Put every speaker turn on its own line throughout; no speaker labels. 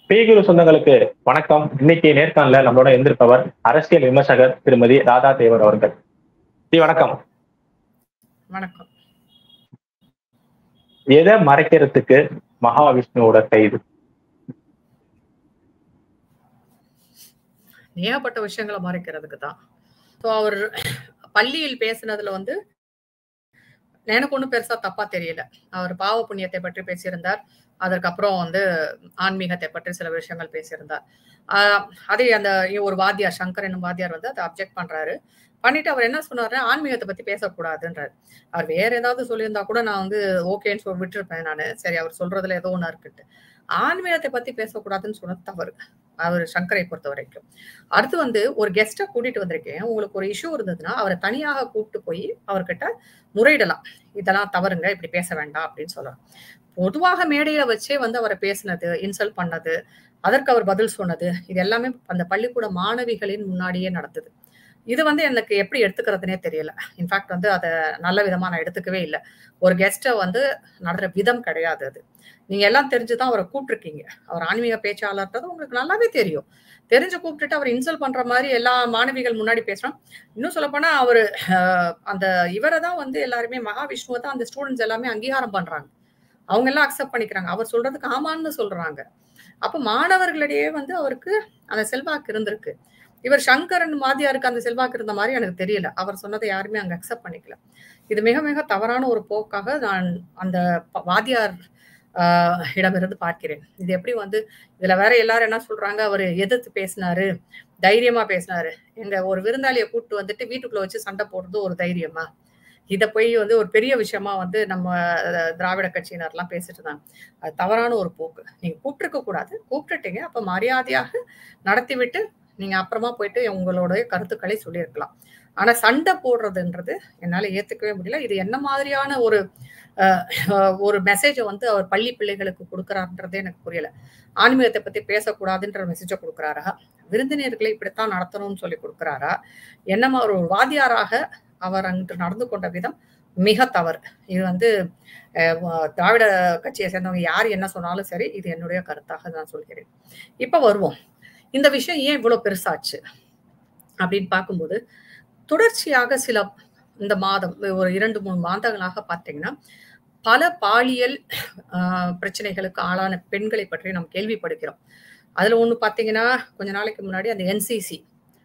பேகுரு சொந்தங்களுக்கு வணக்கம் இன்னைக்கு நேர்காணல நம்மளோட இருந்திருப்பவர் அரசியல் விமர்சகர் திருமதி ராதா தேவர் அவர்கள் ஜி வணக்கம்
வணக்கம்
எதை மறைக்கிறதுக்கு மகாவிஷ்ணுவோட கைது
ஏகப்பட்ட விஷயங்களை மறைக்கிறதுக்கு தான் ஸோ அவர் பள்ளியில் பேசினதுல வந்து எனக்கு ஒன்றும் பெருசா தப்பா தெரியல அவர் பாவ புண்ணியத்தை பற்றி பேசியிருந்தார் அதற்கப்புறம் வந்து ஆன்மீகத்தை பற்றி சில விஷயங்கள் பேசியிருந்தார் ஆஹ் அதே அந்த ஒரு வாத்தியார் சங்கர் என்னும் வாத்தியார் வந்து அதை அப்ஜெக்ட் பண்றாரு பண்ணிட்டு அவர் என்ன சொன்னாரு ஆன்மீகத்தை பத்தி பேசக்கூடாதுன்றாரு அவர் வேற ஏதாவது சொல்லியிருந்தா கூட நான் வந்து ஓகேன்னு சொல்லி விட்டுருப்பேன் நான் சரி அவர் சொல்றதுல ஏதோ ஒண்ணு இருக்குட்டு ஆன்மீகத்தை பத்தி பேசக்கூடாதுன்னு சொன்னது தவறு அவர் சங்கரை பொறுத்த வரைக்கும் அடுத்து வந்து ஒரு கெஸ்ட்டை கூட்டிட்டு வந்திருக்கேன் உங்களுக்கு ஒரு இஷ்யூ இருந்ததுன்னா அவரை தனியாக கூப்பிட்டு போய் அவர்கிட்ட முறையிடலாம் இதெல்லாம் தவறுங்க இப்படி பேச வேண்டாம் அப்படின்னு சொல்லலாம் பொதுவாக மேடையில வச்சே வந்து அவரை பேசினது இன்சல்ட் பண்ணது அதற்கு அவர் பதில் சொன்னது இது எல்லாமே அந்த பள்ளிக்கூட மாணவிகளின் முன்னாடியே நடந்தது இது வந்து எனக்கு எப்படி எடுத்துக்கிறதுனே தெரியல இன்ஃபேக்ட் வந்து அதை நல்ல விதமா நான் எடுத்துக்கவே இல்லை ஒரு கெஸ்ட்டை வந்து நடத்துற விதம் கிடையாது அது நீங்க எல்லாம் தெரிஞ்சுதான் அவரை கூப்பிட்டுருக்கீங்க அவர் ஆன்மீக பேச்சாளர்ன்றது உங்களுக்கு நல்லாவே தெரியும் தெரிஞ்சு கூப்பிட்டுட்டு அவர் இன்சல்ட் பண்ற மாதிரி எல்லா மாணவிகள் முன்னாடி பேசுறோம் இன்னும் சொல்ல போனா அவரு அந்த இவரை தான் வந்து எல்லாருமே மகாவிஷ்ணுவை தான் அந்த ஸ்டூடெண்ட்ஸ் எல்லாமே அங்கீகாரம் பண்றாங்க அவங்க எல்லாம் அக்செப்ட் பண்ணிக்கிறாங்க அவர் சொல்றதுக்கு ஆமான்னு சொல்றாங்க அப்ப மாணவர்களிடையே வந்து அவருக்கு அந்த செல்வாக்கு இருந்திருக்கு இவர் சங்கரன் மாதியாருக்கு அந்த செல்வாக்கு இருந்த மாதிரி எனக்கு தெரியல அவர் சொன்னதை யாருமே அங்க அக்செப்ட் பண்ணிக்கல இது மிக மிக தவறான ஒரு போக்காக நான் அந்த வாதியார் இடமிருந்து பார்க்கிறேன் இது எப்படி வந்து இதுல வேற எல்லாரும் என்ன சொல்றாங்க அவர் எதிர்த்து பேசினாரு தைரியமா பேசினாரு எங்க ஒரு விருந்தாளியை கூப்பிட்டு வந்துட்டு வீட்டுக்குள்ள வச்சு சண்டை போடுறது ஒரு தைரியமா இத போய் வந்து ஒரு பெரிய விஷயமா வந்து நம்ம திராவிட கட்சியினர்லாம் பேசிட்டு இருந்தாங்க அது தவறான ஒரு போக்கு நீங்க கூப்பிட்டுருக்க கூடாது கூப்பிட்டுட்டீங்க அப்ப மரியாதையாக நடத்தி விட்டு நீங்க அப்புறமா போயிட்டு உங்களுடைய கருத்துக்களை சொல்லியிருக்கலாம் ஆனா சண்டை போடுறதுன்றது என்னால ஏத்துக்கவே முடியல இது என்ன மாதிரியான ஒரு ஒரு மெசேஜை வந்து அவர் பள்ளி பிள்ளைகளுக்கு கொடுக்குறாருன்றதே எனக்கு புரியல ஆன்மீகத்தை பத்தி பேசக்கூடாதுன்ற மெசேஜை கொடுக்குறாரா விருந்தினர்களை இப்படித்தான் நடத்தணும்னு சொல்லி கொடுக்குறாரா என்னமா ஒரு வாதியாராக அவர் அன்று நடந்து கொண்ட விதம் மிக தவறு இது வந்து திராவிட கட்சியை சேர்ந்தவங்க யார் என்ன சொன்னாலும் சரி இது என்னுடைய கருத்தாக நான் சொல்கிறேன் இப்ப வருவோம் இந்த விஷயம் ஏன் இவ்வளவு பெருசாச்சு அப்படின்னு பார்க்கும்போது தொடர்ச்சியாக சில இந்த மாதம் ஒரு இரண்டு மூணு மாதங்களாக பார்த்தீங்கன்னா பல பாலியல் பிரச்சனைகளுக்கு ஆளான பெண்களை பற்றி நாம் கேள்விப்படுகிறோம் அதுல ஒண்ணு பாத்தீங்கன்னா கொஞ்ச நாளைக்கு முன்னாடி அந்த என்சிசி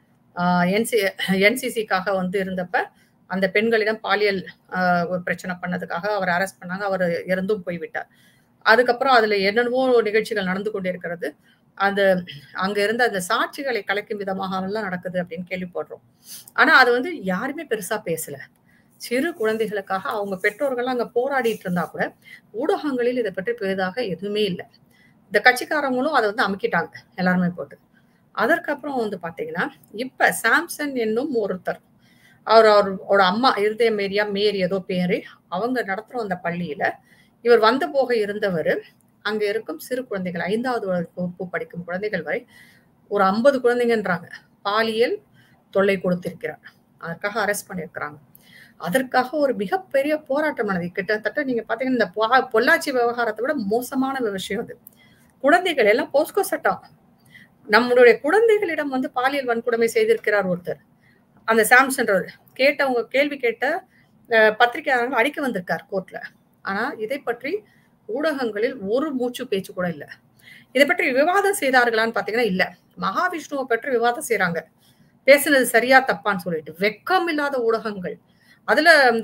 என்சி என்சிசிக்காக வந்து இருந்தப்ப அந்த பெண்களிடம் பாலியல் பிரச்சனை பண்ணதுக்காக அவர் அரெஸ்ட் பண்ணாங்க அவர் இறந்தும் போய்விட்டார் அதுக்கப்புறம் அதுல என்னென்னவோ நிகழ்ச்சிகள் நடந்து கொண்டிருக்கிறது அந்த அங்க இருந்த அந்த சாட்சிகளை கலைக்கும் விதமாக எல்லாம் நடக்குது அப்படின்னு கேள்விப்படுறோம் ஆனா அது வந்து யாருமே பெருசா பேசல சிறு குழந்தைகளுக்காக அவங்க பெற்றோர்கள் அங்க போராடிட்டு இருந்தா கூட ஊடகங்களில் இதை பற்றி பெரிதாக எதுவுமே இல்லை இந்த கட்சிக்காரங்களும் அதை வந்து அமுக்கிட்டாங்க எல்லாருமே போட்டு அதற்கப்புறம் வந்து பாத்தீங்கன்னா இப்ப சாம்சன் என்னும் ஒருத்தர் அவர் அவரோட அம்மா இருதய மேரியா மேரி ஏதோ பேரு அவங்க நடத்துற அந்த பள்ளியில இவர் வந்து போக இருந்தவர் அங்க இருக்கும் சிறு குழந்தைகள் ஐந்தாவது வகுப்பு படிக்கும் குழந்தைகள் வரை ஒரு ஐம்பது குழந்தைங்கன்றாங்க பாலியல் தொல்லை கொடுத்திருக்கிறார் அதற்காக அரெஸ்ட் பண்ணியிருக்கிறாங்க அதற்காக ஒரு மிகப்பெரிய போராட்டம் நடந்தது கிட்டத்தட்ட நீங்க பாத்தீங்கன்னா இந்த பொள்ளாச்சி விவகாரத்தை விட மோசமான விஷயம் அது குழந்தைகள் எல்லாம் போஸ்கோ சட்டம் நம்மளுடைய குழந்தைகளிடம் வந்து பாலியல் வன்கொடுமை செய்திருக்கிறார் ஒருத்தர் அந்த சாம்சன் கேட்டவங்க கேள்வி கேட்ட பத்திரிகையாளர்கள் அடிக்க வந்திருக்கார் கோர்ட்ல ஆனா இதை பற்றி ஊடகங்களில் ஒரு மூச்சு பேச்சு கூட இல்ல இதை பற்றி விவாதம் செய்தார்களான்னு பாத்தீங்கன்னா இல்ல மகாவிஷ்ணுவை பற்றி விவாதம் செய்யறாங்க பேசுனது சரியா தப்பான்னு சொல்லிட்டு வெக்கம் இல்லாத ஊடகங்கள் அதுல இந்த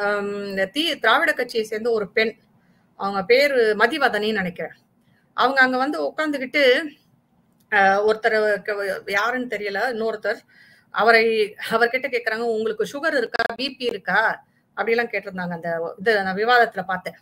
தீ திராவிட கட்சியை சேர்ந்த ஒரு பெண் அவங்க பேரு மதிவதனின்னு நினைக்கிறேன் அவங்க அங்க வந்து உட்காந்துக்கிட்டு ஒருத்தர் யாருன்னு தெரியல இன்னொருத்தர் அவரை அவர்கிட்ட கேக்குறாங்க உங்களுக்கு சுகர் இருக்கா பிபி இருக்கா அப்படிலாம் கேட்டிருந்தாங்க அந்த இது நான் விவாதத்துல பார்த்தேன்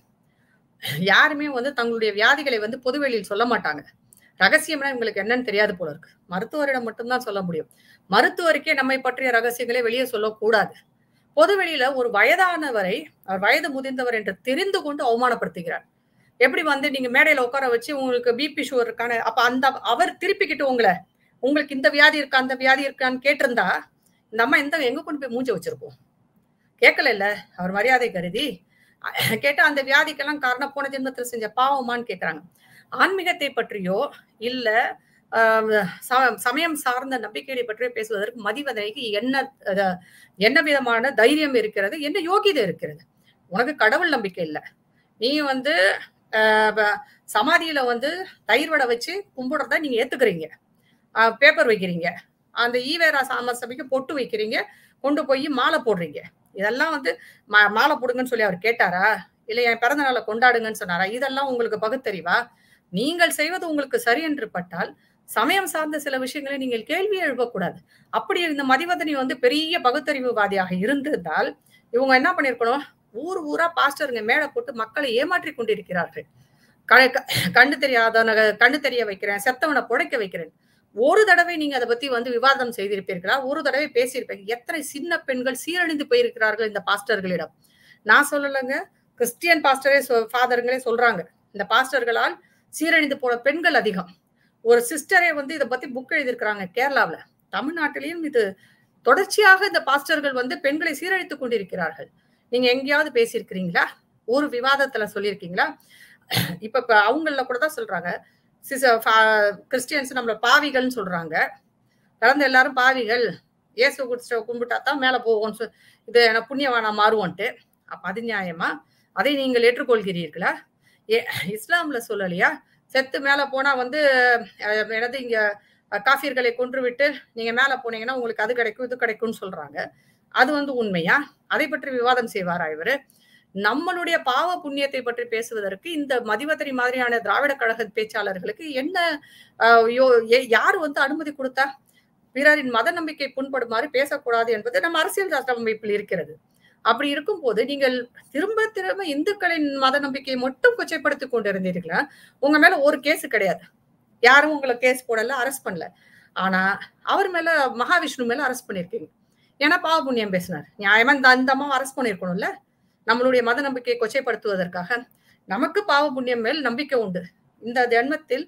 யாருமே வந்து தங்களுடைய வியாதிகளை வந்து பொதுவெளியில் சொல்ல மாட்டாங்க ரகசியம்னா உங்களுக்கு என்னன்னு தெரியாது போல இருக்கு மருத்துவரிடம் மட்டும்தான் சொல்ல முடியும் மருத்துவருக்கே நம்மை பற்றிய ரகசியங்களை வெளியே சொல்லக்கூடாது பொதுவெளியில ஒரு வயதானவரை அவர் வயது முதிர்ந்தவர் என்று தெரிந்து கொண்டு அவமானப்படுத்துகிறார் எப்படி வந்து நீங்க மேடையில உட்கார வச்சு உங்களுக்கு பிபி சுகர் இருக்கான அப்ப அந்த அவர் திருப்பிக்கிட்டு உங்களை உங்களுக்கு இந்த வியாதி இருக்கா அந்த வியாதி இருக்கான்னு கேட்டிருந்தா இந்த அம்மா எந்த எங்க கொண்டு போய் மூஞ்ச வச்சிருப்போம் கேட்கல இல்ல அவர் மரியாதை கருதி கேட்டா அந்த வியாதிக்கெல்லாம் காரணம் போன ஜென்மத்துல செஞ்ச பாவமான்னு கேக்குறாங்க ஆன்மீகத்தை பற்றியோ இல்ல ஆஹ் ச- சமயம் சார்ந்த நம்பிக்கைகளை பற்றியோ பேசுவதற்கு மதிவதனைக்கு என்ன அஹ், என்ன விதமான தைரியம் இருக்கிறது என்ன யோகிதை இருக்கிறது உனக்கு கடவுள் நம்பிக்கை இல்லை நீ வந்து ஆஹ், ப- சமாதியில வந்து தயிர் வடை வச்சு கும்பிடுறத நீங்க ஏத்துக்கிறீங்க பேப்பர் வைக்கிறீங்க அந்த ஈவேரா சாம சபைக்கு பொட்டு வைக்கிறீங்க கொண்டு போய் மாலை போடுறீங்க இதெல்லாம் வந்து மா- மாலை போடுங்கன்னு சொல்லி அவர் கேட்டாரா இல்ல என் பிறந்த நாளை கொண்டாடுங்கன்னு சொன்னாரா இதெல்லாம் உங்களுக்கு பகுத்தறிவா நீங்கள் செய்வது உங்களுக்கு சரி என்று பட்டால் சமயம் சார்ந்த சில விஷயங்களை நீங்கள் கேள்வி எழுப்பக்கூடாது அப்படி இந்த மதிவதனி வந்து பெரிய பகுத்தறிவுவாதியாக இருந்திருந்தால் இவங்க என்ன பண்ணிருக்கணும் ஊர் ஊரா பாஸ்டருங்க மேடை போட்டு மக்களை ஏமாற்றி கொண்டிருக்கிறார்கள் க- க- கண்ணு தெரியாதவன கண்ணு தெரிய வைக்கிறேன் செத்தவனை புடைக்க வைக்கிறேன் ஒரு தடவை நீங்க அதை பத்தி வந்து விவாதம் செய்திருப்பீர்களா ஒரு தடவை பேசியிருப்பீங்க எத்தனை சின்ன பெண்கள் சீரழிந்து போயிருக்கிறார்கள் இந்த பாஸ்டர்களிடம் நான் சொல்லலைங்க கிறிஸ்டியன் பாஸ்டரே ஃபாதருங்களே சொல்றாங்க இந்த பாஸ்டர்களால் சீரழிந்து போன பெண்கள் அதிகம் ஒரு சிஸ்டரே வந்து இதை பத்தி புக் எழுதியிருக்கிறாங்க கேரளாவுல தமிழ்நாட்டிலையும் இது தொடர்ச்சியாக இந்த பாஸ்டர்கள் வந்து பெண்களை சீரழித்துக் கொண்டிருக்கிறார்கள் நீங்க எங்கேயாவது பேசியிருக்கிறீங்களா ஒரு விவாதத்துல சொல்லியிருக்கீங்களா இப்ப இப்ப அவங்கள கூட தான் சொல்றாங்க சிச கிறிஸ்டியன்ஸ் நம்மள பாவிகள்னு சொல்றாங்க கலந்து எல்லாரும் பாவிகள் இயேசு குடிச்ச கும்பிட்டா தான் மேல போவோம்னு சொல் இது எனக்கு புண்ணியவானா மாறுவோன்ட்டு அப்ப அது நியாயமா அதை நீங்கள் ஏற்றுக்கொள்கிறீர்களா ஏ இஸ்லாம்ல சொல்லலையா செத்து மேல போனா வந்து அஹ், என்னது இங்க அஹ், காஃபியர்களை கொன்று விட்டு நீங்க மேல போனீங்கன்னா உங்களுக்கு அது கிடைக்கும் இது கிடைக்கும்னு சொல்றாங்க அது வந்து உண்மையா அதை பற்றி விவாதம் செய்வாரா இவரு நம்மளுடைய பாவ புண்ணியத்தை பற்றி பேசுவதற்கு இந்த மதிவதனி மாதிரியான திராவிட கழக பேச்சாளர்களுக்கு என்ன ஆஹ், யோ- ஏ- யார் வந்து அனுமதி கொடுத்தா பிறரின் மத நம்பிக்கை புண்படுமாறு பேசக்கூடாது என்பது நம்ம அரசியல் சட்டமைப்பில் இருக்கிறது அப்படி இருக்கும்போது நீங்கள் திரும்ப திரும்ப இந்துக்களின் மத நம்பிக்கையை மட்டும் கொச்சைப்படுத்திக் கொண்டிருந்தீர்களா உங்க மேல ஒரு கேஸ் கிடையாது யாரும் உங்களை கேஸ் போடல அரெஸ்ட் பண்ணல ஆனா அவர் மேல மகாவிஷ்ணு மேல அரெஸ்ட் பண்ணிருக்கீங்க ஏன்னா பாவ புண்ணியம் பேசினார் நியாயமா இந்த அந்த அம்மாவை அரெஸ்ட் பண்ணிருக்கணும்ல நம்மளுடைய மத நம்பிக்கையை கொச்சைப்படுத்துவதற்காக நமக்கு பாவ புண்ணியம் மேல் நம்பிக்கை உண்டு இந்த ஜென்மத்தில்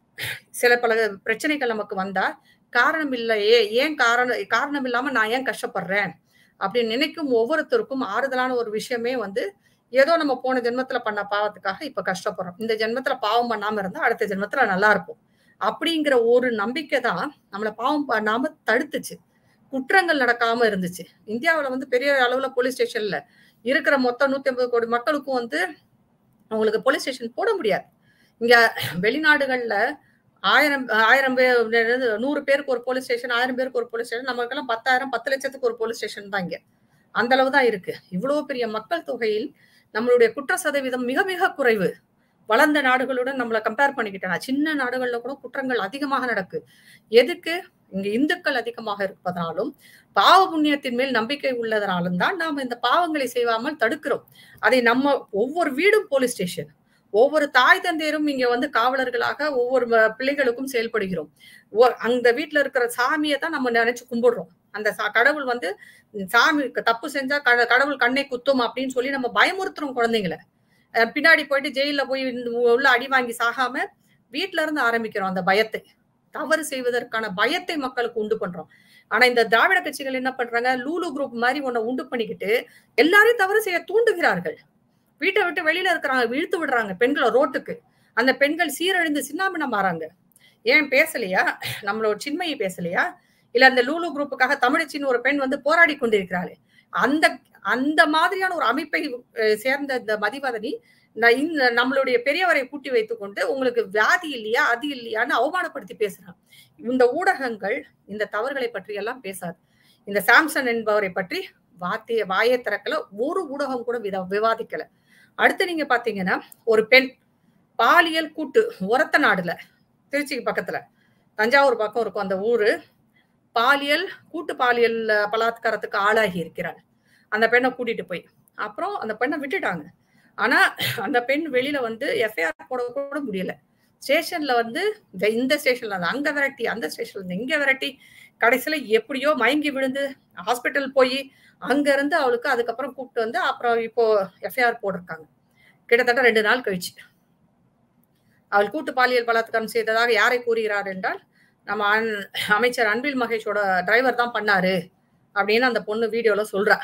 சில பல பிரச்சனைகள் நமக்கு வந்தா காரணம் இல்லையே ஏன் காரணம் காரணம் இல்லாம நான் ஏன் கஷ்டப்படுறேன் அப்படின்னு நினைக்கும் ஒவ்வொருத்தருக்கும் ஆறுதலான ஒரு விஷயமே வந்து ஏதோ நம்ம போன ஜென்மத்துல பண்ண பாவத்துக்காக இப்ப கஷ்டப்படுறோம் இந்த ஜென்மத்துல பாவம் பண்ணாம இருந்தா அடுத்த ஜென்மத்துல நல்லா இருப்போம் அப்படிங்கிற ஒரு நம்பிக்கை தான் நம்மள பாவம் பண்ணாம தடுத்துச்சு குற்றங்கள் நடக்காம இருந்துச்சு இந்தியாவுல வந்து பெரிய அளவுல போலீஸ் ஸ்டேஷன்ல இருக்கிற மொத்த நூத்தி ஐம்பது கோடி மக்களுக்கும் வந்து அவங்களுக்கு போலீஸ் ஸ்டேஷன் போட முடியாது இங்க வெளிநாடுகள்ல ஆயிரம் ஆயிரம் பேர் என்னது, நூறு பேருக்கு ஒரு போலீஸ் ஸ்டேஷன் ஆயிரம் பேருக்கு ஒரு போலீஸ் ஸ்டேஷன் நமக்கெல்லாம் பத்தாயிரம் பத்து லட்சத்துக்கு ஒரு போலீஸ் ஸ்டேஷன் தான் இங்க அந்த அளவு தான் இருக்கு இவ்வளவு பெரிய மக்கள் தொகையில் நம்மளுடைய குற்ற சதவீதம் மிக மிக குறைவு வளர்ந்த நாடுகளுடன் நம்மளை கம்பேர் பண்ணிக்கிட்டேன் சின்ன நாடுகள்ல கூட குற்றங்கள் அதிகமாக நடக்கு எதுக்கு இங்க இந்துக்கள் அதிகமாக இருப்பதனாலும் பாவ புண்ணியத்தின் மேல் நம்பிக்கை உள்ளதனாலும் தான் நாம் இந்த பாவங்களை செய்யாமல் தடுக்கிறோம் அதை நம்ம ஒவ்வொரு வீடும் போலீஸ் ஸ்டேஷன் ஒவ்வொரு தாய் தந்தையரும் இங்க வந்து காவலர்களாக ஒவ்வொரு ம- பிள்ளைகளுக்கும் செயல்படுகிறோம் ஒ- அந்த வீட்டுல இருக்கிற சாமியை தான் நம்ம நினைச்சு கும்பிடுறோம் அந்த சா- கடவுள் வந்து சாமி தப்பு செஞ்சா கட- கடவுள் கண்ணை குத்தும் அப்படின்னு சொல்லி நம்ம பயமுறுத்துறோம் குழந்தைங்களை அஹ் பின்னாடி போயிட்டு ஜெயில போய் இந்த உள்ள அடி வாங்கி சாகாம வீட்ல இருந்து ஆரம்பிக்கிறோம் அந்த பயத்தை தவறு செய்வதற்கான பயத்தை மக்களுக்கு உண்டு பண்றோம் ஆனா இந்த திராவிட கட்சிகள் என்ன பண்றாங்க லூலு குரூப் மாதிரி ஒன்ன உண்டு பண்ணிக்கிட்டு எல்லாரையும் தவறு செய்ய தூண்டுகிறார்கள் வீட்டை விட்டு வெளியில இருக்கிறாங்க இழுத்து விடுறாங்க பெண்களை ரோட்டுக்கு அந்த பெண்கள் சீரழிந்து சின்னாபின்னம் மாறாங்க ஏன் பேசலையா நம்மளோட சின்மையை பேசலையா இல்ல அந்த லூலு குரூப்புக்காக தமிழச்சின்னு ஒரு பெண் வந்து போராடி கொண்டிருக்கிறாளே அந்த அந்த மாதிரியான ஒரு அமைப்பை அஹ், சேர்ந்த இந்த மதிவதனி ந- இந்த நம்மளுடைய பெரியவரை கூட்டி வைத்துக் கொண்டு உங்களுக்கு வியாதி இல்லையா அது இல்லையான்னு அவமானப்படுத்தி பேசுறாங்க இந்த ஊடகங்கள் இந்த தவறுகளை பற்றி எல்லாம் பேசாது இந்த சாம்சன் என்பவரை பற்றி வார்த்தைய வாயை திறக்கல ஒரு ஊடகம் கூட வித விவாதிக்கல அடுத்து நீங்க பாத்தீங்கன்னா ஒரு பெண் பாலியல் கூட்டு உரத்த நாடுல திருச்சிக்கு பக்கத்துல தஞ்சாவூர் பக்கம் இருக்கும் அந்த ஊரு பாலியல் கூட்டு பாலியல் அஹ், பலாத்காரத்துக்கு ஆளாகி இருக்கிறாள் அந்த பெண்ணை கூட்டிட்டு போய் அப்புறம் அந்த பெண்ணை விட்டுட்டாங்க ஆனா அந்த பெண் வெளியில வந்து எஃப்ஐஆர் போட கூட முடியல ஸ்டேஷன்ல வந்து இந்த இந்த ஸ்டேஷன்ல இருந்து அங்க விரட்டி அந்த ஸ்டேஷன்ல இருந்து இங்க விரட்டி கடைசியில எப்படியோ மயங்கி விழுந்து ஹாஸ்பிட்டல் போய் அங்க இருந்து அவளுக்கு அதுக்கப்புறம் கூப்பிட்டு வந்து அப்புறம் இப்போ எஃப்ஐஆர் போட்டிருக்காங்க கிட்டத்தட்ட ரெண்டு நாள் கழிச்சு அவள் கூட்டு பாலியல் பலாத்காரம் செய்ததாக யாரை கூறுகிறார் என்றால் நம்ம அன்- அமைச்சர் அன்பில் மகேஷோட டிரைவர் தான் பண்ணாரு அப்படின்னு அந்த பொண்ணு வீடியோல சொல்றா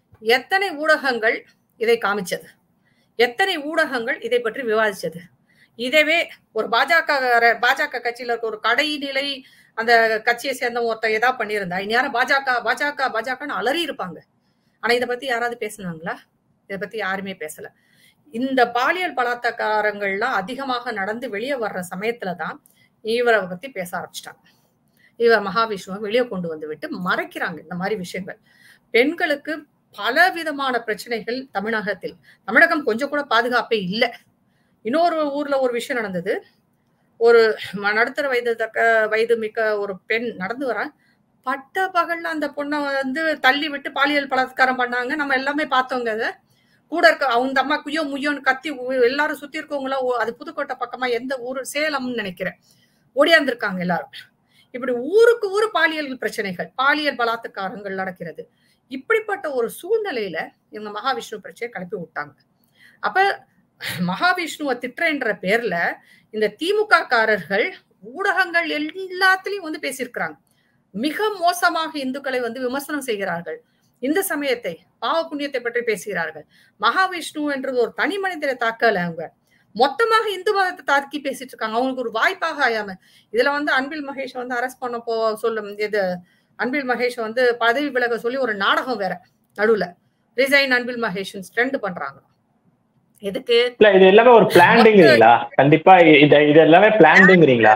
எத்தனை ஊடகங்கள் இதை காமிச்சது எத்தனை ஊடகங்கள் இதை பற்றி விவாதிச்சது இதவே ஒரு பாஜக பாஜக கட்சியில இருக்க ஒரு கடைநிலை அந்த கட்சியை சேர்ந்த ஒருத்தர் ஏதாவது பண்ணியிருந்தா இந்நேரம் பாஜக பாஜக பாஜகன்னு அலறி இருப்பாங்க ஆனா இதை பத்தி யாராவது பேசுனாங்களா இதை பத்தி யாருமே பேசல இந்த பாலியல் பலாத்காரங்கள்லாம் அதிகமாக நடந்து வெளியே வர்ற சமயத்துலதான் இவரை பத்தி பேச ஆரம்பிச்சிட்டாங்க இவர் மகாவிஷ்ணுவை வெளியே கொண்டு வந்து விட்டு மறைக்கிறாங்க இந்த மாதிரி விஷயங்கள் பெண்களுக்கு பல விதமான பிரச்சனைகள் தமிழகத்தில் தமிழகம் கொஞ்சம் கூட பாதுகாப்பே இல்லை இன்னொரு ஊர்ல ஒரு விஷயம் நடந்தது ஒரு நடுத்தர வயது தக்க வயது மிக்க ஒரு பெண் நடந்து வரா பட்ட பகல்ல அந்த பொண்ணை வந்து தள்ளி விட்டு பாலியல் பலாத்காரம் பண்ணாங்க நம்ம எல்லாமே பார்த்தோங்க அதை கூட இருக்க அவங்க அம்மா குய்யோ முய்யோன்னு கத்தி எல்லாரும் சுத்தி இருக்கவங்களும் அது புதுக்கோட்டை பக்கமா எந்த ஊரு சேலம்னு நினைக்கிறேன் ஓடியாந்துருக்காங்க எல்லாரும் இப்படி ஊருக்கு ஊரு பாலியல் பிரச்சனைகள் பாலியல் பலாத்காரங்கள் நடக்கிறது இப்படிப்பட்ட ஒரு சூழ்நிலையில இவங்க மகாவிஷ்ணு பிரச்சனையை கிளப்பி விட்டாங்க அப்ப மகாவிஷ்ணுவை திட்டுறன்ற பேர்ல இந்த திமுக காரர்கள் ஊடகங்கள் எல்லாத்துலயும் வந்து பேசியிருக்கிறாங்க மிக மோசமாக இந்துக்களை வந்து விமர்சனம் செய்கிறார்கள் இந்த சமயத்தை பாவ புண்ணியத்தை பற்றி பேசுகிறார்கள் மகாவிஷ்ணு என்றது ஒரு தனி மனிதரை தாக்கல அவங்க மொத்தமாக இந்து மதத்தை தாக்கி பேசிட்டு இருக்காங்க அவங்களுக்கு ஒரு வாய்ப்பாக ஆயாம இதுல வந்து அன்பில் மகேஷ் வந்து அரெஸ்ட் பண்ண போ சொல்லும் இது அன்பில் மகேஷ் வந்து பதவி விலக சொல்லி ஒரு நாடகம் வேற நடுவுல ரிசைன் அன்பில் மகேஷ் ட்ரெண்ட் பண்றாங்க எதுக்கு
இல்ல இது எல்லாமே ஒரு பிளான்டுங்கிறீங்களா கண்டிப்பா இது இது எல்லாமே பிளான்டுங்கிறீங்களா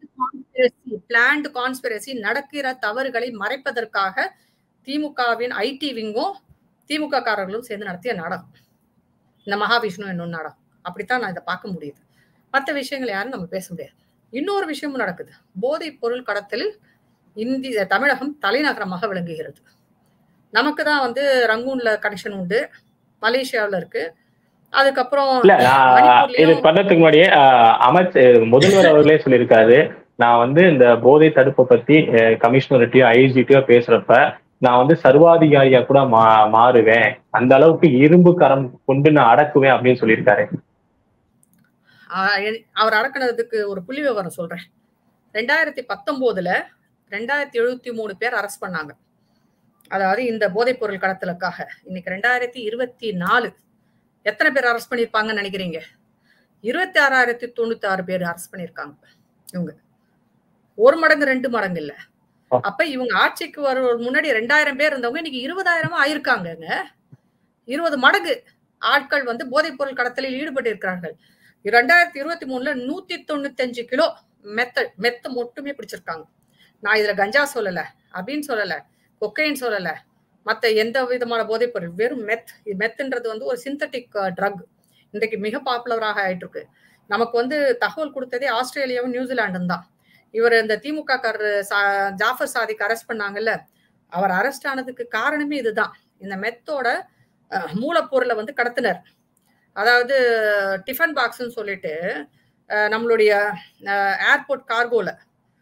பிளான்டு கான்ஸ்பிரசி நடக்கிற தவறுகளை மறைப்பதற்காக திமுகவின் ஐடி விங்கும் திமுக காரர்களும் சேர்ந்து நடத்திய நாடகம் இந்த மகாவிஷ்ணு என்னும் நாடகம் அப்படித்தான் நான் இதை பார்க்க முடியுது மற்ற விஷயங்கள் யாரும் நம்ம பேச முடியாது இன்னொரு விஷயமும் நடக்குது போதைப் பொருள் கடத்தலில் இந்திய தமிழகம் தலைநகரமாக விளங்குகிறது நமக்கு தான் வந்து ரங்கூன்ல கனெக்ஷன் உண்டு மலேசியாவில் இருக்கு அதுக்கப்புறம்
இல்ல நான் இது பண்ணதுக்கு முன்னாடியே அமைச்ச முதல்வர் அவர்களே சொல்லியிருக்காரு நான் வந்து இந்த போதை தடுப்பை பத்தி கமிஷனர்கிட்டயோ ஐஜிட்டியோ பேசுறப்ப நான் வந்து சர்வாதிகாரியா கூட மா மாறுவேன் அந்த அளவுக்கு இரும்பு கரம் கொண்டு நான் அடக்குவேன் அப்படின்னு சொல்லியிருக்காரு
அவர் அடக்குனதுக்கு ஒரு புள்ளி விவரம் சொல்றேன் ரெண்டாயிரத்தி பத்தொன்பதுல ரெண்டாயிரத்தி எழுபத்தி மூணு பேர் அரெஸ்ட் பண்ணாங்க அதாவது இந்த போதைப் பொருள் கடத்தலுக்காக இன்னைக்கு ரெண்டாயிரத்தி இருபத்தி நாலு எத்தனை பேர் அரெஸ்ட் பண்ணியிருப்பாங்கன்னு நினைக்கிறீங்க இருபத்தி ஆறாயிரத்தி தொண்ணூத்தி ஆறு பேர் அரெஸ்ட் பண்ணியிருக்காங்க இவங்க ஒரு மடங்கு ரெண்டு மடங்கு இல்ல அப்ப இவங்க ஆட்சிக்கு வர முன்னாடி ரெண்டாயிரம் பேர் இருந்தவங்க இன்னைக்கு இருபதாயிரமா ஆயிருக்காங்கங்க இருபது மடங்கு ஆட்கள் வந்து போதைப் பொருள் கடத்தலில் ஈடுபட்டு இருக்கிறார்கள் ரெண்டாயிரத்தி இருபத்தி மூணுல நூத்தி தொண்ணூத்தி அஞ்சு கிலோ மெத்த மெத்த மட்டுமே பிடிச்சிருக்காங்க நான் இதுல கஞ்சா சொல்லல அப்படின்னு சொல்லல கொக்கைன்னு சொல்லல மத்த எந்த விதமான போதைப் பொருள் வெறும் மெத் மெத்துன்றது வந்து ஒரு சிந்தட்டிக் ட்ரக் இன்றைக்கு மிக பாப்புலராக ஆயிட்டு இருக்கு நமக்கு வந்து தகவல் கொடுத்ததே ஆஸ்திரேலியாவும் நியூசிலாண்டும் தான் இவர் இந்த திமுக காரர் ஜாஃபர் சாதிக்கு அரெஸ்ட் பண்ணாங்கல்ல அவர் அரெஸ்ட் ஆனதுக்கு காரணமே இதுதான் இந்த மெத்தோட மூலப்பொருளை வந்து கடத்தினர் அதாவது டிஃபன் பாக்ஸ்ன்னு சொல்லிட்டு நம்மளுடைய ஏர்போர்ட் கார்கோல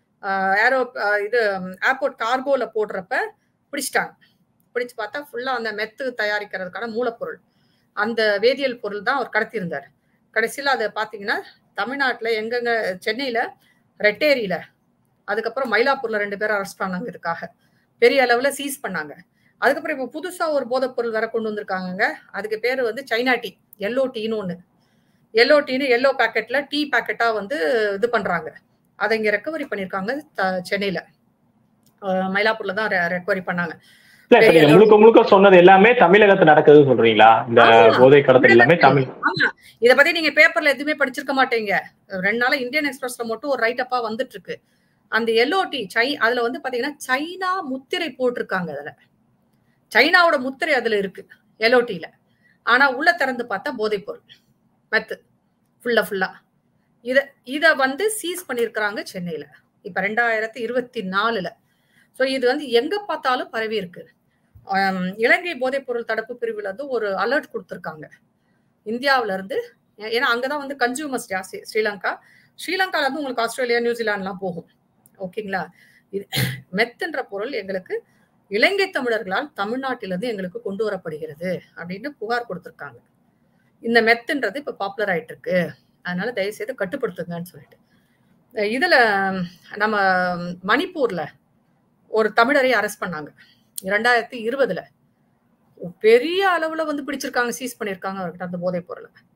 ஏரோ இது ஏர்போர்ட் கார்கோல போடுறப்ப பிடிச்சிட்டாங்க பிடிச்சு பார்த்தா ஃபுல்லா அந்த மெத்து தயாரிக்கிறதுக்கான மூலப்பொருள் அந்த வேதியியல் பொருள் தான் அவர் கடத்தியிருந்தார் கடைசியில் அதை பார்த்தீங்கன்னா தமிழ்நாட்டில் எங்கெங்க சென்னையில் ரெட்டேரியில அதுக்கப்புறம் மயிலாப்பூர்ல ரெண்டு பேரும் அரெஸ்ட் பண்ணாங்க இதுக்காக பெரிய அளவில் சீஸ் பண்ணாங்க அதுக்கப்புறம் இப்போ புதுசாக ஒரு போதைப் பொருள் வேற கொண்டு வந்திருக்காங்க அதுக்கு பேர் வந்து சைனா டீ எல்லோ டீன்னு ஒன்று எல்லோ டீன்னு எல்லோ பேக்கெட்ல டீ பேக்கெட்டாக வந்து இது பண்றாங்க அதை இங்கே ரெக்கவரி பண்ணியிருக்காங்க சென்னையில் மயிலாப்பூர்ல தான் ரெக்கவரி பண்ணாங்க
முழுக்க முழுக்க சொன்னது எல்லாமே தமிழகத்துல நடக்குது சொல்றீங்களா இந்த போதை கடத்தல் எல்லாமே தமிழ்
ஆமா இத பத்தி நீங்க பேப்பர்ல எதுவுமே படிச்சிருக்க மாட்டீங்க ரெண்டு நாள் இந்தியன் எக்ஸ்பிரஸ்ல மட்டும் ஒரு ரைட் அப்பா வந்துட்டு இருக்கு அந்த எல்ஓடி சை அதுல வந்து பாத்தீங்கன்னா சைனா முத்திரை போட்டிருக்காங்க அதுல சைனாவோட முத்திரை அதுல இருக்கு எல்ஓடியில ஆனா உள்ள திறந்து பார்த்தா போதைப் பொருள் மெத்து ஃபுல்லா ஃபுல்லா இத இத வந்து சீஸ் பண்ணிருக்கிறாங்க சென்னையில இப்ப ரெண்டாயிரத்தி இருபத்தி நாலுல ஸோ இது வந்து எங்க பார்த்தாலும் பரவி இருக்கு இலங்கை போதைப் பொருள் தடுப்பு பிரிவுல வந்து ஒரு அலர்ட் கொடுத்துருக்காங்க இந்தியாவில இருந்து ஏன்னா அங்கதான் வந்து கன்சியூமர்ஸ் ஜாஸ்தி ஸ்ரீலங்கா ஸ்ரீலங்கால இருந்து உங்களுக்கு ஆஸ்திரேலியா நியூசிலாந்துலாம் போகும் ஓகேங்களா இது மெத்துன்ற பொருள் எங்களுக்கு இலங்கை தமிழர்களால் தமிழ்நாட்டிலிருந்து எங்களுக்கு கொண்டு வரப்படுகிறது அப்படின்னு புகார் கொடுத்துருக்காங்க இந்த மெத்துன்றது இப்ப பாப்புலர் ஆயிட்டு இருக்கு அதனால தயவு செய்து கட்டுப்படுத்துங்கன்னு சொல்லிட்டு இதுல நம்ம மணிப்பூர்ல ஒரு தமிழரை அரெஸ்ட் பண்ணாங்க இரண்டாயிரத்தி இருபதுல பெரிய அளவுல வந்து பிடிச்சிருக்காங்க சீஸ் பண்ணிருக்காங்க அவர்கிட்ட அந்த போதைப் பொருளை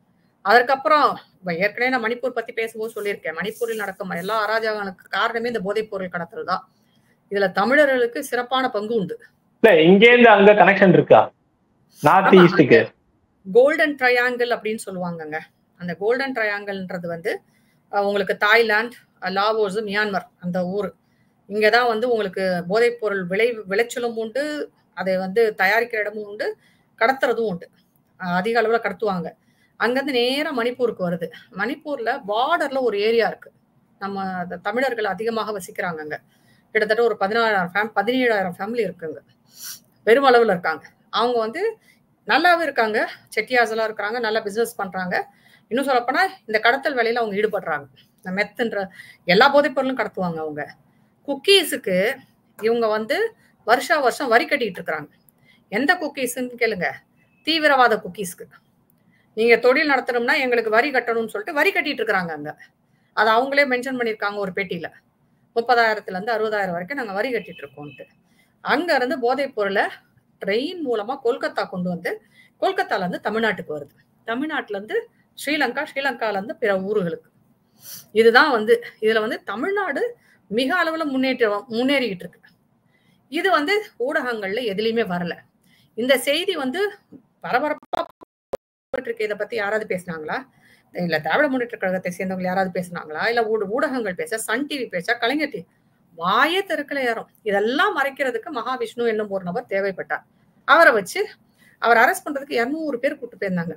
அதற்கப்புறம் இப்ப ஏற்கனவே நான் மணிப்பூர் பத்தி பேசும்போது சொல்லியிருக்கேன் மணிப்பூரில் நடக்கும் எல்லா அராஜகங்களுக்கு காரணமே இந்த போதைப் பொருள் கடத்தல் தான் இதுல தமிழர்களுக்கு சிறப்பான பங்கு உண்டு
இல்ல இங்க இருந்து அங்க கனெக்ஷன் இருக்கா நார்த்
ஆமா,
ஈஸ்டுக்கு
கோல்டன் ட்ரையாங்கிள் அப்படின்னு சொல்லுவாங்கங்க அந்த கோல்டன் ட்ரையாங்கிள்ன்றது வந்து அஹ், உங்களுக்கு தாய்லாந்து அஹ், லாவோஸ் மியான்மர் அந்த ஊர் இங்கே தான் வந்து உங்களுக்கு போதைப் பொருள் விளை விளைச்சலும் உண்டு அதை வந்து தயாரிக்கிற இடமும் உண்டு கடத்துறதும் உண்டு அஹ், அதிக அளவில் கடத்துவாங்க அங்கேருந்து நேராக மணிப்பூருக்கு வருது மணிப்பூரில் பார்டரில் ஒரு ஏரியா இருக்கு நம்ம அந்த தமிழர்கள் அதிகமாக வசிக்கிறாங்க அங்கே கிட்டத்தட்ட ஒரு பதினாறாயிரம் ஃபேம் பதினேழாயிரம் ஃபேமிலி இருக்குங்க பெரும் அளவில் இருக்காங்க அவங்க வந்து நல்லாவே இருக்காங்க செட்டியாஸ் எல்லாம் இருக்கிறாங்க நல்லா பிசினஸ் பண்றாங்க இன்னும் சொல்லப்போனா இந்த கடத்தல் வேலையில அவங்க ஈடுபடுறாங்க இந்த மெத்துன்ற எல்லா போதைப் பொருளும் கடத்துவாங்க அவங்க குக்கீஸுக்கு இவங்க வந்து வருஷா வருஷம் வரி கட்டிட்டு இருக்கிறாங்க எந்த குக்கீஸ்ன்னு கேளுங்க தீவிரவாத குக்கீஸ்க்கு நீங்க தொழில் நடத்தணும்னா எங்களுக்கு வரி கட்டணும்னு சொல்லிட்டு வரி கட்டிட்டு இருக்கிறாங்க அங்க அதை அவங்களே மென்ஷன் பண்ணியிருக்காங்க ஒரு பெட்டியில முப்பதாயிரத்துல இருந்து அறுபதாயிரம் வரைக்கும் நாங்க வரி கட்டிட்டு இருக்கோம்ட்டு அங்க இருந்து போதைப் பொருளை ட்ரெயின் மூலமா கொல்கத்தா கொண்டு வந்து கொல்கத்தால இருந்து தமிழ்நாட்டுக்கு வருது தமிழ்நாட்டுல இருந்து ஸ்ரீலங்கா ஸ்ரீலங்கால இருந்து பிற ஊர்களுக்கு இதுதான் வந்து இதுல வந்து தமிழ்நாடு மிக அளவுல முன்னேற்ற முன்னேறிக்கிட்டு இருக்கு இது வந்து ஊடகங்கள்ல எதுலயுமே வரல இந்த செய்தி வந்து பரபரப்பா போயிட்டு இருக்கு இதை பத்தி யாராவது பேசுனாங்களா இல்ல திராவிட முன்னேற்ற கழகத்தை சேர்ந்தவங்க யாராவது பேசுனாங்களா இல்ல ஊட ஊடகங்கள் பேச சன் டிவி பேச கலைஞர் டிவி வாயே தெருக்கல ஏறும் இதெல்லாம் மறைக்கிறதுக்கு மகாவிஷ்ணு என்னும் ஒரு நபர் தேவைப்பட்டார் அவரை வச்சு அவர் அரெஸ்ட் பண்றதுக்கு இருநூறு பேர் கூட்டு போயிருந்தாங்க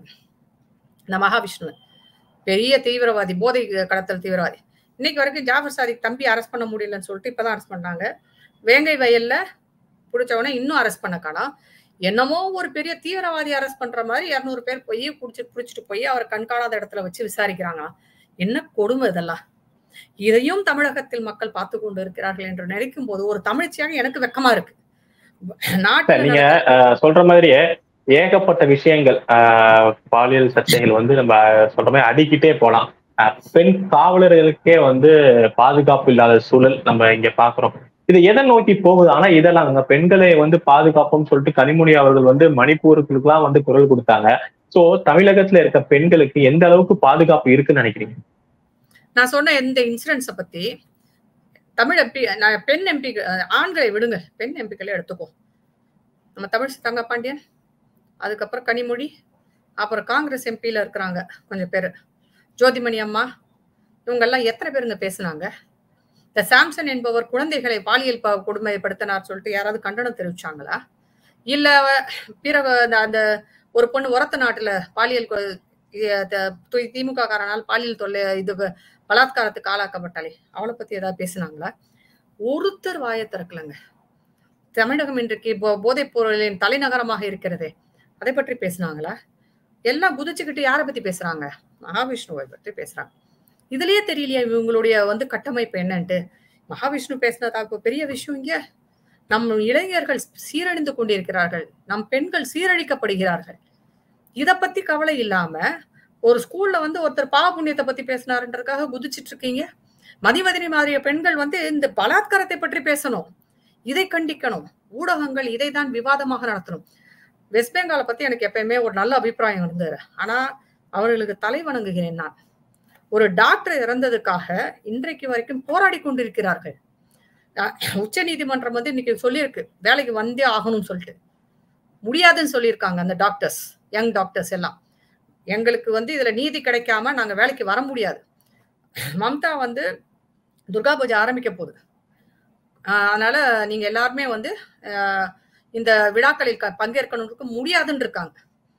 இந்த மகாவிஷ்ணு பெரிய தீவிரவாதி போதை கடத்தல் தீவிரவாதி இன்னைக்கு வரைக்கும் ஜாஃபர் சாதிக் தம்பி அரெஸ்ட் பண்ண முடியலன்னு சொல்லிட்டு இப்பதான் அரெஸ்ட் பண்ணாங்க வேங்கை வயல்ல பிடிச்சவன இன்னும் அரெஸ்ட் பண்ண காணோம் என்னமோ ஒரு பெரிய தீவிரவாதி அரெஸ்ட் பண்ற மாதிரி இருநூறு பேர் போய் புடிச்சு புடிச்சிட்டு போய் அவர் கண்காணாத இடத்துல வச்சு விசாரிக்கிறாங்களாம் என்ன கொடுமை இதெல்லாம் இதையும் தமிழகத்தில் மக்கள் பார்த்து கொண்டு இருக்கிறார்கள் என்று நினைக்கும் போது ஒரு தமிழ்ச்சியாக எனக்கு வெக்கமா இருக்கு
சார்,
நாட்டில்
நீங்க
நடக்கிற-
அஹ், சொல்ற மாதிரியே ஏகப்பட்ட விஷயங்கள் அஹ், பாலியல் சர்ச்சைகள் வந்து நம்ம சொல்ற மாதிரி அடிக்கிட்டே போலாம் அஹ், பெண் காவலர்களுக்கே வந்து பாதுகாப்பு இல்லாத சூழல் நம்ம இங்க பாக்குறோம் இது எதை நோக்கி போகுது ஆனா இதெல்லாம் அங்க பெண்களை வந்து பாதுகாப்புன்னு சொல்லிட்டு கனிமொழி அவர்கள் வந்து மணிப்பூருக்குலாம் வந்து குரல் கொடுத்தாங்க சோ தமிழகத்துல இருக்க பெண்களுக்கு எந்த அளவுக்கு பாதுகாப்பு இருக்குன்னு நினைக்கிறீங்க
நான் சொன்ன இந்த இன்சிடென்ட்ஸை பத்தி தமிழ் எம்பி நான் பெண் எம்பி ஆண்களை விடுங்க பெண் எம்பிக்களே எடுத்துக்கோ நம்ம தமிழ் தங்க பாண்டியன் அதுக்கப்புறம் கனிமொழி அப்புறம் காங்கிரஸ் எம்பியில இருக்கிறாங்க கொஞ்சம் பேர் ஜோதிமணி அம்மா இவங்கெல்லாம் எத்தனை பேருங்க பேசுனாங்க இந்த சாம்சன் என்பவர் குழந்தைகளை பாலியல் ப- கொடுமைப்படுத்தினார் சொல்லிட்டு யாராவது கண்டனம் தெரிவிச்சாங்களா இல்ல பிறகு அந்த- அந்த ஒரு பொண்ணு உரத்த நாட்டுல பாலியல் கொ- இ- த- தி- திமுக காரனால் பாலியல் தொல்லை இது ப- பலாத்காரத்துக்கு ஆளாக்கப்பட்டாலே அவளை பத்தி ஏதாவது பேசுனாங்களா ஒருத்தர் வாயை திறக்கலங்க தமிழகம் இன்றைக்கு போ- போதைப் பொருளின் தலைநகரமாக இருக்கிறதே அதை பற்றி பேசுனாங்களா எல்லாம் குதிச்சுக்கிட்டு யாரை பத்தி பேசுறாங்க மகாவிஷ்ணுவை பற்றி பேசுறாங்க இதுலயே தெரியலையா இவங்களுடைய வந்து கட்டமைப்பு என்னன்ட்டு மகாவிஷ்ணு பேசினதா இப்ப பெரிய விஷயம் இங்க நம் இளைஞர்கள் சீரழிந்து கொண்டிருக்கிறார்கள் நம் பெண்கள் சீரழிக்கப்படுகிறார்கள் இத பத்தி கவலை இல்லாம ஒரு ஸ்கூல்ல வந்து ஒருத்தர் பாவ புண்ணியத்தை பத்தி பேசினாருன்றதுக்காக குதிச்சிட்டு இருக்கீங்க மதிமதினி மாதிரிய பெண்கள் வந்து இந்த பலாத்காரத்தை பற்றி பேசணும் இதை கண்டிக்கணும் ஊடகங்கள் இதை தான் விவாதமாக நடத்தணும் வெஸ்ட் பெங்காலை பத்தி எனக்கு எப்பயுமே ஒரு நல்ல அபிப்பிராயம் இருந்தது ஆனா அவர்களுக்கு தலை வணங்குகிறேன் நான் ஒரு டாக்டர் இறந்ததுக்காக இன்றைக்கு வரைக்கும் போராடி கொண்டிருக்கிறார்கள் உச்ச நீதிமன்றம் வந்து இன்னைக்கு சொல்லியிருக்கு வேலைக்கு வந்தே ஆகணும்னு சொல்லிட்டு முடியாதுன்னு சொல்லியிருக்காங்க அந்த டாக்டர்ஸ் யங் டாக்டர்ஸ் எல்லாம் எங்களுக்கு வந்து இதுல நீதி கிடைக்காம நாங்க வேலைக்கு வர முடியாது மம்தா வந்து துர்கா பூஜை ஆரம்பிக்க போகுது ஆஹ் அதனால நீங்க எல்லாருமே வந்து ஆஹ் இந்த விழாக்களில் க- பங்கேற்கணும்னு முடியாதுன்னு இருக்காங்க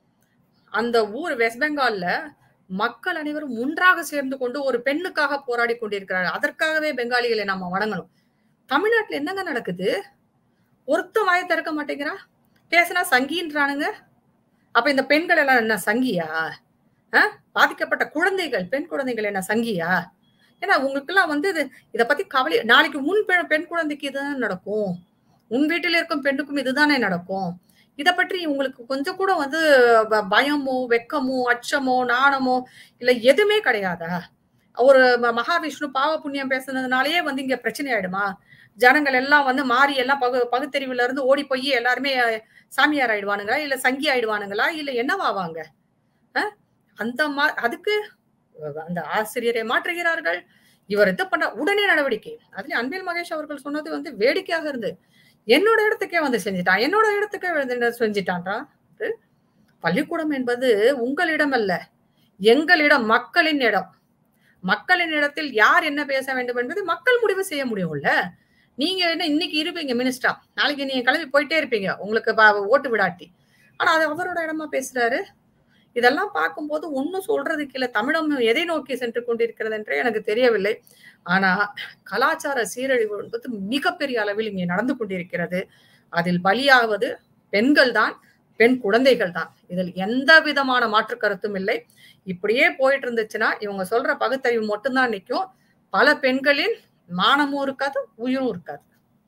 அந்த ஊர் வெஸ்ட் பெங்கால்ல மக்கள் அனைவரும் ஒன்றாக சேர்ந்து கொண்டு ஒரு பெண்ணுக்காக போராடி கொண்டிருக்கிறார்கள் அதற்காகவே பெங்காலிகளை நாம வணங்கணும் தமிழ்நாட்டுல என்னங்க நடக்குது ஒருத்த வாயை திறக்க மாட்டேங்கிறா பேசினா சங்கின்றானுங்க அப்ப இந்த பெண்கள் எல்லாம் என்ன சங்கியா அஹ்? பாதிக்கப்பட்ட குழந்தைகள் பெண் குழந்தைகள் என்ன சங்கியா ஏன்னா உங்களுக்கெல்லாம் வந்து இது இத பத்தி கவலை நாளைக்கு உன் பெண் பெண் குழந்தைக்கு இதுதான் நடக்கும் உன் வீட்டில் இருக்கும் பெண்ணுக்கும் இதுதானே நடக்கும் இத பற்றி உங்களுக்கு கொஞ்சம் கூட வந்து ப- பயமோ வெக்கமோ அச்சமோ நாணமோ இல்ல எதுவுமே கிடையாதா ஒரு ம- மகாவிஷ்ணு பாவ புண்ணியம் பேசுனதுனாலயே வந்து இங்க பிரச்சனை ஆயிடுமா ஜனங்கள் எல்லாம் வந்து மாறி எல்லாம் பகு பகுத்தறிவுல இருந்து ஓடி போய் எல்லாருமே சாமியார் ஆயிடுவானுங்களா இல்ல சங்கி ஆயிடுவானுங்களா இல்ல என்னவாவாங்க அஹ்? அந்த மா அதுக்கு அந்த ஆசிரியரை மாற்றுகிறார்கள் இவர் இது பண்ண உடனே நடவடிக்கை அதுல அன்பில் மகேஷ் அவர்கள் சொன்னது வந்து வேடிக்கையாக இருந்து என்னோட இடத்துக்கே வந்து செஞ்சுட்டான் என்னோட இடத்துக்கே வந்து செஞ்சுட்டான்றா பள்ளிக்கூடம் என்பது உங்களிடம் அல்ல எங்களிடம் மக்களின் இடம் மக்களின் இடத்தில் யார் என்ன பேச வேண்டும் என்பது மக்கள் முடிவு செய்ய முடியும்ல நீங்க என்ன இன்னைக்கு இருப்பீங்க மினிஸ்டரா நாளைக்கு நீங்க கிளம்பி போயிட்டே இருப்பீங்க உங்களுக்கு ஓட்டு விடாட்டி ஆனா அது அவரோட இடமா பேசுறாரு இதெல்லாம் பார்க்கும்போது ஒன்னும் சொல்றதுக்கு இல்லை தமிழம் எதை நோக்கி சென்று கொண்டிருக்கிறது என்றே எனக்கு தெரியவில்லை ஆனா கலாச்சார சீரழிவு என்பது மிகப்பெரிய அளவில் இங்கே நடந்து கொண்டிருக்கிறது அதில் பலியாவது பெண்கள் தான் பெண் குழந்தைகள் தான் இதில் எந்த விதமான மாற்று கருத்தும் இல்லை இப்படியே போயிட்டு இருந்துச்சுன்னா இவங்க சொல்ற பகுத்தறிவு மட்டும்தான் நிற்கும் பல பெண்களின் மானமும் இருக்காது உயிரும் இருக்காது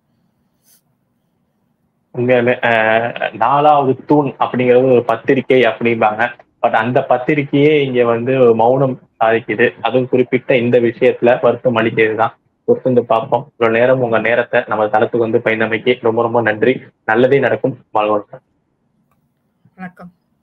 உண்மையாலுமே நாலாவது தூண் அப்படிங்கிறது ஒரு பத்திரிகை அப்படிம்பாங்க பட் அந்த பத்திரிகையே இங்க வந்து மௌனம் சாதிக்குது அதுவும் குறிப்பிட்ட இந்த விஷயத்துல வருத்தம் அளிக்கிறது தான் பொறுத்து பார்ப்போம் இவ்வளவு நேரம் உங்க நேரத்தை நம்ம தளத்துக்கு வந்து பயந்தமைக்கு ரொம்ப ரொம்ப நன்றி நல்லதே நடக்கும் வாழ்வோம்
வணக்கம்